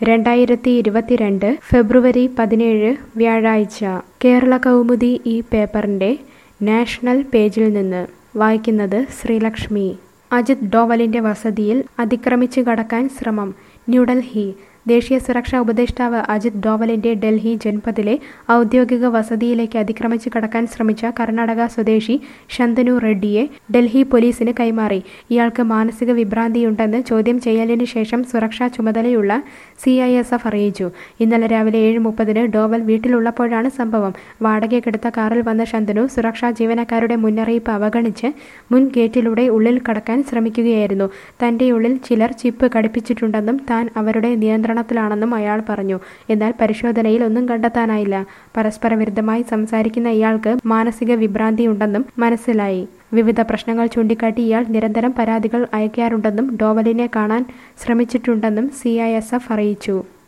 രണ്ടായിരത്തി ഇരുപത്തിരണ്ട് ഫെബ്രുവരി പതിനേഴ് വ്യാഴാഴ്ച കേരള കൗമുദി ഈ പേപ്പറിൻ്റെ നാഷണൽ പേജിൽ നിന്ന് വായിക്കുന്നത് ശ്രീലക്ഷ്മി അജിത് ഡോവലിന്റെ വസതിയിൽ അതിക്രമിച്ചു കടക്കാൻ ശ്രമം ന്യൂഡൽഹി ദേശീയ സുരക്ഷാ ഉപദേഷ്ടാവ് അജിത് ഡോവലിന്റെ ഡൽഹി ജൻപദിലെ ഔദ്യോഗിക വസതിയിലേക്ക് അതിക്രമിച്ചു കടക്കാൻ ശ്രമിച്ച കർണാടക സ്വദേശി ശന്തനു റെഡ്ഡിയെ ഡൽഹി പോലീസിന് കൈമാറി ഇയാൾക്ക് മാനസിക വിഭ്രാന്തിയുണ്ടെന്ന് ചോദ്യം ചെയ്യലിന് ശേഷം സുരക്ഷാ ചുമതലയുള്ള സി ഐ എസ് എഫ് അറിയിച്ചു ഇന്നലെ രാവിലെ ഏഴ് മുപ്പതിന് ഡോവൽ വീട്ടിലുള്ളപ്പോഴാണ് സംഭവം വാടകയ്ക്കെടുത്ത കാറിൽ വന്ന ശന്തനു സുരക്ഷാ ജീവനക്കാരുടെ മുന്നറിയിപ്പ് അവഗണിച്ച് മുൻ ഗേറ്റിലൂടെ ഉള്ളിൽ കടക്കാൻ ശ്രമിക്കുകയായിരുന്നു തന്റെ ഉള്ളിൽ ചിലർ ചിപ്പ് ഘടിപ്പിച്ചിട്ടുണ്ടെന്നും താൻ അവരുടെ നിയന്ത്രണത്തിലാണെന്നും അയാൾ പറഞ്ഞു എന്നാൽ പരിശോധനയിൽ ഒന്നും കണ്ടെത്താനായില്ല പരസ്പര വിരുദ്ധമായി സംസാരിക്കുന്ന ഇയാൾക്ക് മാനസിക വിഭ്രാന്തിയുണ്ടെന്നും മനസ്സിലായി വിവിധ പ്രശ്നങ്ങൾ ചൂണ്ടിക്കാട്ടി ഇയാൾ നിരന്തരം പരാതികൾ അയക്കാറുണ്ടെന്നും ഡോവലിനെ കാണാൻ ശ്രമിച്ചിട്ടുണ്ടെന്നും സി അറിയിച്ചു